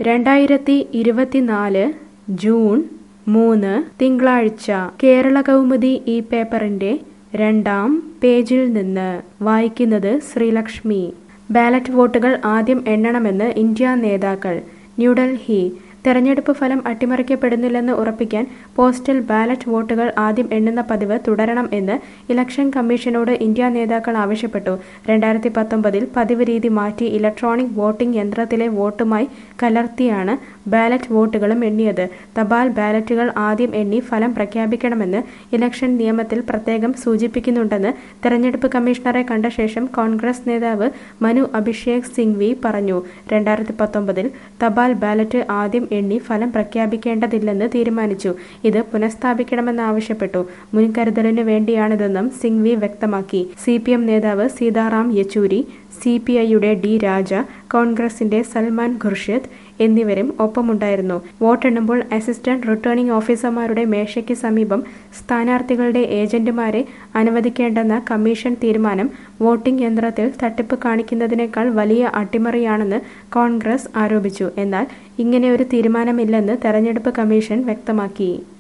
രണ്ടായിരത്തി ഇരുപത്തിനാല് ജൂൺ മൂന്ന് തിങ്കളാഴ്ച കേരള കൗമുദി ഈ പേപ്പറിന്റെ രണ്ടാം പേജിൽ നിന്ന് വായിക്കുന്നത് ശ്രീലക്ഷ്മി ബാലറ്റ് വോട്ടുകൾ ആദ്യം എണ്ണണമെന്ന് ഇന്ത്യ നേതാക്കൾ ന്യൂഡൽഹി തെരഞ്ഞെടുപ്പ് ഫലം അട്ടിമറിക്കപ്പെടുന്നില്ലെന്ന് ഉറപ്പിക്കാൻ പോസ്റ്റൽ ബാലറ്റ് വോട്ടുകൾ ആദ്യം എണ്ണുന്ന പതിവ് തുടരണം എന്ന് ഇലക്ഷൻ കമ്മീഷനോട് ഇന്ത്യ നേതാക്കൾ ആവശ്യപ്പെട്ടു രണ്ടായിരത്തി പത്തൊമ്പതിൽ പതിവ് രീതി മാറ്റി ഇലക്ട്രോണിക് വോട്ടിംഗ് യന്ത്രത്തിലെ വോട്ടുമായി കലർത്തിയാണ് ബാലറ്റ് വോട്ടുകളും എണ്ണിയത് തപാൽ ബാലറ്റുകൾ ആദ്യം എണ്ണി ഫലം പ്രഖ്യാപിക്കണമെന്ന് ഇലക്ഷൻ നിയമത്തിൽ പ്രത്യേകം സൂചിപ്പിക്കുന്നുണ്ടെന്ന് തെരഞ്ഞെടുപ്പ് കമ്മീഷണറെ കണ്ട ശേഷം കോൺഗ്രസ് നേതാവ് മനു അഭിഷേക് സിംഗ്വി പറഞ്ഞു രണ്ടായിരത്തി പത്തൊമ്പതിൽ തപാൽ ബാലറ്റ് ആദ്യം എണ്ണി ഫലം പ്രഖ്യാപിക്കേണ്ടതില്ലെന്ന് തീരുമാനിച്ചു ഇത് പുനഃസ്ഥാപിക്കണമെന്നാവശ്യപ്പെട്ടു മുൻകരുതലിന് വേണ്ടിയാണിതെന്നും സിംഗ്വി വ്യക്തമാക്കി സി പി എം നേതാവ് സീതാറാം യെച്ചൂരി സി പി ഐയുടെ ഡി രാജ കോൺഗ്രസിന്റെ സൽമാൻ ഖുർഷിദ് എന്നിവരും ഒപ്പമുണ്ടായിരുന്നു വോട്ടെണ്ണുമ്പോൾ അസിസ്റ്റന്റ് റിട്ടേണിംഗ് ഓഫീസർമാരുടെ മേശയ്ക്ക് സമീപം സ്ഥാനാർത്ഥികളുടെ ഏജന്റുമാരെ അനുവദിക്കേണ്ടെന്ന കമ്മീഷൻ തീരുമാനം വോട്ടിംഗ് യന്ത്രത്തിൽ തട്ടിപ്പ് കാണിക്കുന്നതിനേക്കാൾ വലിയ അട്ടിമറിയാണെന്ന് കോൺഗ്രസ് ആരോപിച്ചു എന്നാൽ ഇങ്ങനെയൊരു തീരുമാനമില്ലെന്ന് തെരഞ്ഞെടുപ്പ് കമ്മീഷൻ വ്യക്തമാക്കി